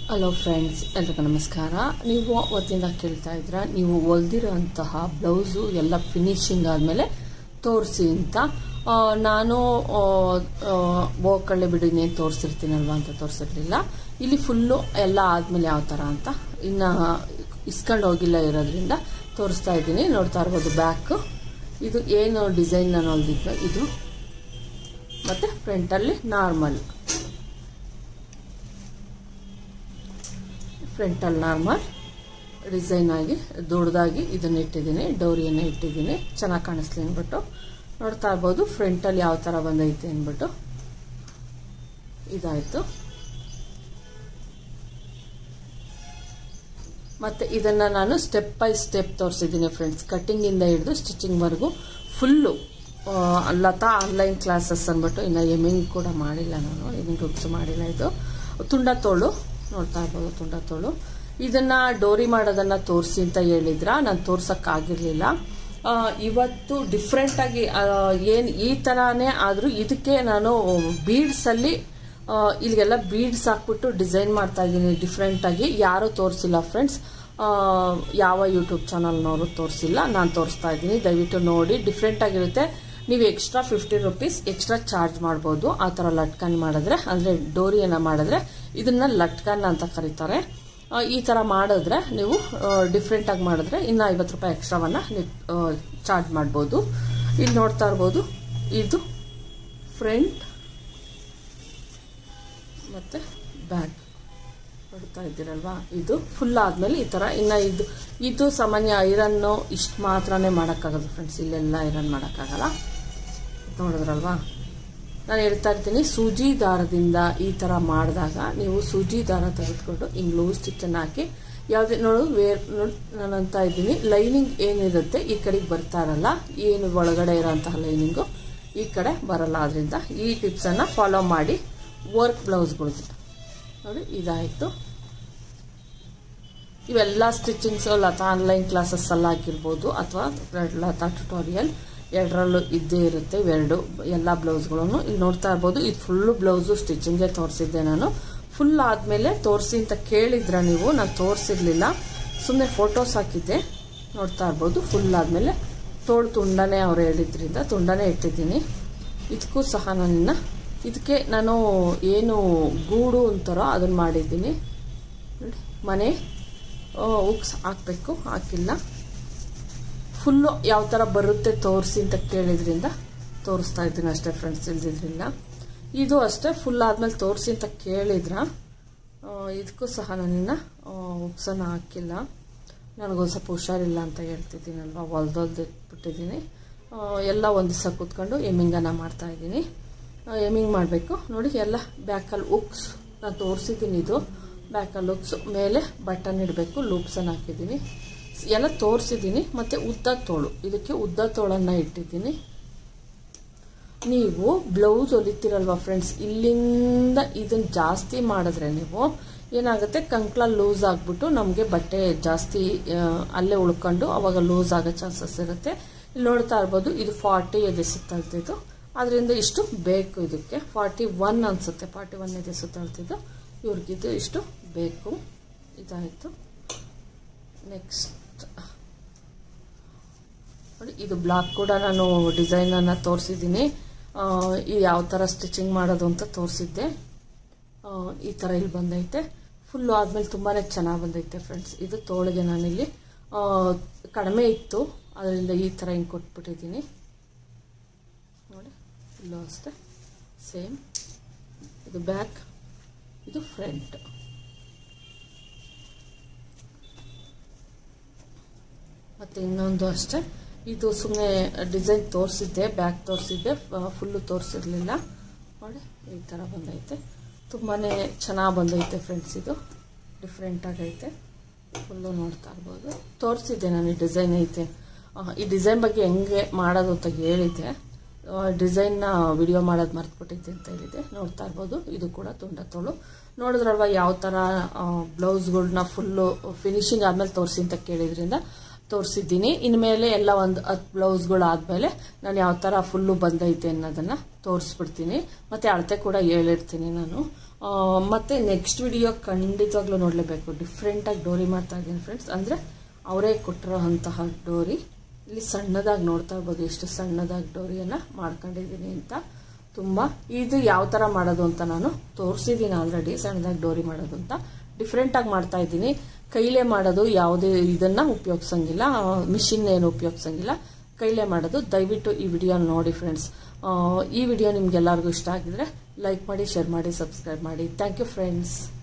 hello friends ಎಲ್ರಿಗೂ ನಮಸ್ಕಾರ ನೀವು ಅವತ್ತಿಂದ ಕೇಳ್ತಾ ಇದ್ರ ನೀವು ಹೊಲ್ದಿರೋಂತಹ ಬ್ಲೌಸು ಎಲ್ಲ ಫಿನಿಶಿಂಗ್ ಆದಮೇಲೆ ತೋರಿಸಿ ಅಂತ ಆ, ನಾನು ಬೋಕಳ್ಳೆ ಬಿಡು ಇನ್ನೇನು ತೋರಿಸಿರ್ತೀನಲ್ವ ಅಂತ ತೋರಿಸಿರ್ಲಿಲ್ಲ ಇಲ್ಲಿ ಫುಲ್ಲು ಎಲ್ಲ ಆದಮೇಲೆ ಯಾವ ಥರ ಅಂತ ಇನ್ನು ಇಸ್ಕೊಂಡು ಹೋಗಿಲ್ಲ ಇರೋದ್ರಿಂದ ತೋರಿಸ್ತಾ ಇದ್ದೀನಿ ನೋಡ್ತಾ ಇರ್ಬೋದು ಬ್ಯಾಕ್ ಇದು ಏನು ಡಿಸೈನ್ ನಾನು ಹೊಲ್ದಿದ್ನೋ ಇದು ಮತ್ತು ಫ್ರಂಟಲ್ಲಿ ನಾರ್ಮಲ್ ಫ್ರಂಟಲ್ಲಿ ನಾರ್ಮಲ್ ಡಿಸೈನ್ ಆಗಿ ದೊಡ್ಡದಾಗಿ ಇದನ್ನು ಇಟ್ಟಿದ್ದೀನಿ ಡೋರಿಯನ್ನು ಇಟ್ಟಿದ್ದೀನಿ ಚೆನ್ನಾಗಿ ಕಾಣಿಸ್ಲಿ ಅಂದ್ಬಿಟ್ಟು ನೋಡ್ತಾ ಇರ್ಬೋದು ಫ್ರಂಟಲ್ಲಿ ಯಾವ ಥರ ಬಂದೈತೆ ಅಂದ್ಬಿಟ್ಟು ಇದಾಯಿತು ಮತ್ತು ಇದನ್ನು ನಾನು ಸ್ಟೆಪ್ ಬೈ ಸ್ಟೆಪ್ ತೋರಿಸಿದ್ದೀನಿ ಫ್ರೆಂಡ್ಸ್ ಕಟ್ಟಿಂಗಿಂದ ಹಿಡಿದು ಸ್ಟಿಚಿಂಗ್ವರೆಗೂ ಫುಲ್ಲು ಲತಾ ಆನ್ಲೈನ್ ಕ್ಲಾಸಸ್ ಅಂದ್ಬಿಟ್ಟು ಇನ್ನು ಎಮಿಂಗ್ ಕೂಡ ಮಾಡಿಲ್ಲ ನಾನು ಎಮಿಂಗ್ ಹುಕ್ಸ್ ಮಾಡಿಲ್ಲ ಇದು ತುಂಡ ತೋಳು ನೋಡ್ತಾ ಇರ್ಬೋದು ತುಂಡ ತೋಳು ಇದನ್ನು ಡೋರಿ ಮಾಡೋದನ್ನು ತೋರಿಸಿ ಅಂತ ಹೇಳಿದ್ರ ನಾನು ತೋರ್ಸೋಕ್ಕಾಗಿರಲಿಲ್ಲ ಇವತ್ತು ಡಿಫ್ರೆಂಟಾಗಿ ಏನು ಈ ಥರನೇ ಆದರೂ ಇದಕ್ಕೆ ನಾನು ಬೀಡ್ಸಲ್ಲಿ ಇಲ್ಲಿಗೆಲ್ಲ ಬೀಡ್ಸ್ ಹಾಕ್ಬಿಟ್ಟು ಡಿಸೈನ್ ಮಾಡ್ತಾ ಇದ್ದೀನಿ ಡಿಫ್ರೆಂಟಾಗಿ ಯಾರೂ ತೋರಿಸಿಲ್ಲ ಫ್ರೆಂಡ್ಸ್ ಯಾವ ಯೂಟ್ಯೂಬ್ ಚಾನಲ್ನವರು ತೋರಿಸಿಲ್ಲ ನಾನು ತೋರಿಸ್ತಾ ಇದ್ದೀನಿ ದಯವಿಟ್ಟು ನೋಡಿ ಡಿಫ್ರೆಂಟಾಗಿರುತ್ತೆ ನೀವು extra fifty rupees extra charge ಮಾಡ್ಬೋದು ಆ ಥರ ಲಟ್ಕನ್ ಮಾಡಿದ್ರೆ ಅಂದರೆ ಡೋರಿಯನ್ನು ಮಾಡಿದ್ರೆ ಇದನ್ನ ಲಟ್ಕನ್ ಅಂತ ಕರೀತಾರೆ ಈ ಥರ ಮಾಡಿದ್ರೆ ನೀವು ಡಿಫ್ರೆಂಟಾಗಿ ಮಾಡಿದ್ರೆ ಇನ್ನು ಐವತ್ತು ರೂಪಾಯಿ ಎಕ್ಸ್ಟ್ರಾವನ್ನು ನೀವು ಚಾರ್ಜ್ ಮಾಡ್ಬೋದು ಇಲ್ಲಿ ನೋಡ್ತಾ ಇರ್ಬೋದು ಇದು ಫ್ರಂಟ್ ಮತ್ತು ಬ್ಯಾಕ್ ನೋಡ್ತಾ ಇದ್ದೀರಲ್ವಾ ಇದು ಫುಲ್ ಆದಮೇಲೆ ಈ ಥರ ಇನ್ನು ಇದು ಇದು ಸಾಮಾನ್ಯ ಐರನ್ನು ಇಷ್ಟು ಮಾತ್ರನೇ ಮಾಡೋಕ್ಕಾಗೋದು ಫ್ರೆಂಡ್ಸ್ ಇಲ್ಲೆಲ್ಲ ಐರನ್ ಮಾಡೋಕ್ಕಾಗಲ್ಲ ನೋಡಿದ್ರಲ್ವಾ ನಾನು ಹೇಳ್ತಾ ಇರ್ತೀನಿ ಸೂಜಿ ದಾರದಿಂದ ಈ ಥರ ಮಾಡಿದಾಗ ನೀವು ಸೂಜಿ ದಾರ ತೆಗೆದುಕೊಂಡು ಹಿಂಗೆ ಲೂಸ್ ಸ್ಟಿಚ್ಚನ್ನು ಹಾಕಿ ಯಾವುದೇ ನೋಡು ವೇರ್ ನೋಡಿ ನಾನು ಅಂತ ಇದ್ದೀನಿ ಲೈನಿಂಗ್ ಏನಿರುತ್ತೆ ಈ ಕಡೆಗೆ ಬರ್ತಾ ಇರಲ್ಲ ಏನು ಒಳಗಡೆ ಇರೋಂತಹ ಲೈನಿಂಗು ಈ ಕಡೆ ಬರಲ್ಲ ಅದರಿಂದ ಈ ಟಿಪ್ಸನ್ನು ಫಾಲೋ ಮಾಡಿ ವರ್ಕ್ ಬ್ಲೌಸ್ಗಳ್ದು ನೋಡಿ ಇದಾಯಿತು ಇವೆಲ್ಲ ಸ್ಟಿಚಿಂಗ್ಸು ಲತಾ ಆನ್ಲೈನ್ ಕ್ಲಾಸಸ್ ಎಲ್ಲ ಹಾಕಿರ್ಬೋದು ಅಥವಾ ಲತಾ ಟ್ಯುಟೋರಿಯಲ್ ಎರಡರಲ್ಲೂ ಇದ್ದೇ ಇರುತ್ತೆ ಇವೆರಡು ಎಲ್ಲ ಬ್ಲೌಸ್ಗಳನ್ನು ಇಲ್ಲಿ ನೋಡ್ತಾ ಇರ್ಬೋದು ಇದು ಫುಲ್ಲು ಬ್ಲೌಸು ಸ್ಟಿಚಿಂಗೇ ತೋರಿಸಿದ್ದೆ ನಾನು ಫುಲ್ ಆದಮೇಲೆ ತೋರಿಸಿ ಅಂತ ಕೇಳಿದ್ರ ನೀವು ನಾನು ತೋರಿಸಿರ್ಲಿಲ್ಲ ಸುಮ್ಮನೆ ಫೋಟೋಸ್ ಹಾಕಿದ್ದೆ ನೋಡ್ತಾ ಇರ್ಬೋದು ಫುಲ್ ಆದಮೇಲೆ ತೋಳು ತುಂಡನೇ ಅವ್ರು ಹೇಳಿದ್ರಿಂದ ತುಂಡನೇ ಇಟ್ಟಿದ್ದೀನಿ ಇದಕ್ಕೂ ಸಹ ನನ್ನ ಇದಕ್ಕೆ ನಾನು ಏನು ಗೂಡು ಅಂತಾರೋ ಅದನ್ನು ಮಾಡಿದ್ದೀನಿ ನೋಡಿ ಮನೆ ಉಕ್ಸ್ ಹಾಕಬೇಕು ಹಾಕಿಲ್ಲ ಫುಲ್ಲು ಯಾವ ಥರ ಬರುತ್ತೆ ತೋರಿಸಿ ಅಂತ ಕೇಳಿದ್ರಿಂದ ತೋರಿಸ್ತಾ ಇದ್ದೀನಿ ಅಷ್ಟೇ ಫ್ರೆಂಡ್ಸ್ ಇಲ್ದಿದ್ರಿಂದ ಇದು ಅಷ್ಟೇ ಫುಲ್ ಆದಮೇಲೆ ತೋರಿಸಿ ಅಂತ ಕೇಳಿದ್ರ ಇದಕ್ಕೂ ಸಹ ನಾನಿನ್ನು ಉಕ್ಸನ್ನು ಹಾಕಿಲ್ಲ ನನಗೊಂದು ಸ್ವಲ್ಪ ಹುಷಾರಿಲ್ಲ ಅಂತ ಹೇಳ್ತಿದ್ದೀನಲ್ವ ಹೊಲ್ದೊಲ್ದಿಟ್ಬಿಟ್ಟಿದ್ದೀನಿ ಎಲ್ಲ ಒಂದು ದಿವಸ ಕೂತ್ಕೊಂಡು ಎಮ್ಮಿಂಗನ್ನು ಮಾಡ್ತಾಯಿದ್ದೀನಿ ಎಮ್ಮಿಂಗ್ ಮಾಡಬೇಕು ನೋಡಿ ಎಲ್ಲ ಬ್ಯಾಕಲ್ಲಿ ಉಕ್ಸ್ ನಾನು ತೋರಿಸಿದ್ದೀನಿ ಇದು ಬ್ಯಾಕಲ್ಲಿ ಉಕ್ಸ್ ಮೇಲೆ ಬಟನ್ ಇಡಬೇಕು ಲೂಪ್ಸನ್ನು ಹಾಕಿದ್ದೀನಿ ಎಲ್ಲ ತೋರಿಸಿದ್ದೀನಿ ಮತ್ತು ಉದ್ದ ತೋಳು ಇದಕ್ಕೆ ಉದ್ದ ತೋಳನ್ನು ಇಟ್ಟಿದ್ದೀನಿ ನೀವು ಬ್ಲೌಸ್ ಹೊಲಿತೀರಲ್ವ ಫ್ರೆಂಡ್ಸ್ ಇಲ್ಲಿಂದ ಇದನ್ನು ಜಾಸ್ತಿ ಮಾಡಿದ್ರೆ ನೀವು ಏನಾಗುತ್ತೆ ಕಂಕ್ಳ ಲೂಸ್ ಆಗಿಬಿಟ್ಟು ನಮಗೆ ಬಟ್ಟೆ ಜಾಸ್ತಿ ಅಲ್ಲೇ ಉಳ್ಕೊಂಡು ಅವಾಗ ಲೂಸ್ ಆಗೋ ಚಾನ್ಸಸ್ ಇರುತ್ತೆ ಇಲ್ಲಿ ನೋಡ್ತಾ ಇರ್ಬೋದು ಇದು ಫಾರ್ಟಿ ಎದೆ ಸುತ್ತಾಳ್ತಿದ್ದು ಅದರಿಂದ ಇಷ್ಟು ಬೇಕು ಇದಕ್ಕೆ ಫಾರ್ಟಿ ಒನ್ ಅನಿಸುತ್ತೆ ಫಾರ್ಟಿ ಒನ್ ಎದೆ ಸುತ್ತಾಳ್ತಿದ್ದು ಇವ್ರಿಗಿದು ಇಷ್ಟು ಬೇಕು ಇದಾಯಿತು ನೆಕ್ಸ್ಟ್ ನೋಡಿ ಇದು ಬ್ಲಾಕ್ ಕೂಡ ನಾನು ಡಿಸೈನನ್ನು ತೋರಿಸಿದ್ದೀನಿ ಈ ಯಾವ ಥರ ಸ್ಟಿಚಿಂಗ್ ಮಾಡೋದು ಅಂತ ತೋರಿಸಿದ್ದೆ ಈ ಥರ ಇಲ್ಲಿ ಬಂದೈತೆ ಫುಲ್ಲು ಆದಮೇಲೆ ತುಂಬಾ ಚೆನ್ನಾಗಿ ಬಂದೈತೆ ಫ್ರೆಂಡ್ಸ್ ಇದು ತೋಳಿಗೆ ನಾನಿಲ್ಲಿ ಕಡಿಮೆ ಇತ್ತು ಅದರಿಂದ ಈ ಥರ ಹಿಂಗೆ ಕೊಟ್ಬಿಟ್ಟಿದ್ದೀನಿ ನೋಡಿ ಇಲ್ಲೂ ಅಷ್ಟೇ ಸೇಮ್ ಇದು ಬ್ಯಾಕ್ ಇದು ಫ್ರಂಟ್ ಮತ್ತು ಇನ್ನೊಂದು ಅಷ್ಟೇ ಇದು ಸುಮ್ಮನೆ ಡಿಸೈನ್ ತೋರಿಸಿದ್ದೆ ಬ್ಯಾಕ್ ತೋರಿಸಿದ್ದೆ ಫುಲ್ಲು ತೋರಿಸಿರ್ಲಿಲ್ಲ ನೋಡಿ ಈ ಥರ ಬಂದೈತೆ ತುಂಬಾ ಚೆನ್ನಾಗಿ ಬಂದೈತೆ ಫ್ರೆಂಡ್ಸ್ ಇದು ಡಿಫ್ರೆಂಟ್ ಆಗೈತೆ ಫುಲ್ಲು ನೋಡ್ತಾ ಇರ್ಬೋದು ತೋರಿಸಿದ್ದೆ ನಾನು ಈ ಡಿಸೈನ್ ಐತೆ ಈ ಡಿಸೈನ್ ಬಗ್ಗೆ ಹೆಂಗೆ ಮಾಡೋದು ಅಂತ ಹೇಳಿದ್ದೆ ಡಿಸೈನ್ನ ವಿಡಿಯೋ ಮಾಡೋದು ಮರ್ತ್ಬಿಟ್ಟಿದ್ದೆ ಅಂತ ಹೇಳಿದೆ ನೋಡ್ತಾ ಇರ್ಬೋದು ಇದು ಕೂಡ ತುಂಡ ತೋಳು ನೋಡಿದ್ರಲ್ವ ಯಾವ ಥರ ಬ್ಲೌಸ್ಗಳ್ನ ಫುಲ್ಲು ಫಿನಿಶಿಂಗ್ ಆದಮೇಲೆ ತೋರಿಸಿ ಅಂತ ಕೇಳಿದ್ರಿಂದ ತೋರಿಸಿದ್ದೀನಿ ಇನ್ಮೇಲೆ ಎಲ್ಲ ಒಂದು ಹತ್ತು ಬ್ಲೌಸ್ಗಳು ಆದಮೇಲೆ ನಾನು ಯಾವ ಥರ ಫುಲ್ಲು ಬಂದೈತೆ ಅನ್ನೋದನ್ನು ತೋರಿಸ್ಬಿಡ್ತೀನಿ ಮತ್ತು ಅಳತೆ ಕೂಡ ಹೇಳಿರ್ತೀನಿ ನಾನು ಆ, ಮತ್ತೆ ನೆಕ್ಸ್ಟ್ ವಿಡಿಯೋ ಖಂಡಿತವಾಗ್ಲೂ ನೋಡಲೇಬೇಕು ಡಿಫ್ರೆಂಟಾಗಿ ಡೋರಿ ಮಾಡ್ತಾ ಇದ್ದೀನಿ ಫ್ರೆಂಡ್ಸ್ ಅಂದರೆ ಅವರೇ ಕೊಟ್ಟಿರೋ ಅಂತಹ ಡೋರಿ ಇಲ್ಲಿ ಸಣ್ಣದಾಗಿ ನೋಡ್ತಾ ಇರ್ಬೋದು ಎಷ್ಟು ಸಣ್ಣದಾಗಿ ಡೋರಿಯನ್ನು ಮಾಡ್ಕೊಂಡಿದ್ದೀನಿ ಅಂತ ತುಂಬ ಇದು ಯಾವ ಥರ ಮಾಡೋದು ಅಂತ ನಾನು ತೋರಿಸಿದ್ದೀನಿ ಆಲ್ರೆಡಿ ಸಣ್ಣದಾಗಿ ಡೋರಿ ಮಾಡೋದು ಅಂತ ಡಿಫ್ರೆಂಟಾಗಿ ಮಾಡ್ತಾ ಇದ್ದೀನಿ ಕೈಲೇ ಮಾಡೋದು ಯಾವುದೇ ಇದನ್ನು ಉಪಯೋಗಿಸಂಗಿಲ್ಲ ಮಿಷಿನ್ ಏನು ಉಪಯೋಗಿಸಂಗಿಲ್ಲ ಕೈಲೇ ಮಾಡೋದು ದಯವಿಟ್ಟು ಈ ವಿಡಿಯೋ ನೋಡಿ ಫ್ರೆಂಡ್ಸ್ ಈ ವಿಡಿಯೋ ನಿಮ್ಗೆಲ್ಲರಿಗೂ ಇಷ್ಟ ಆಗಿದ್ರೆ ಲೈಕ್ ಮಾಡಿ ಶೇರ್ ಮಾಡಿ ಸಬ್ಸ್ಕ್ರೈಬ್ ಮಾಡಿ ಥ್ಯಾಂಕ್ ಯು ಫ್ರೆಂಡ್ಸ್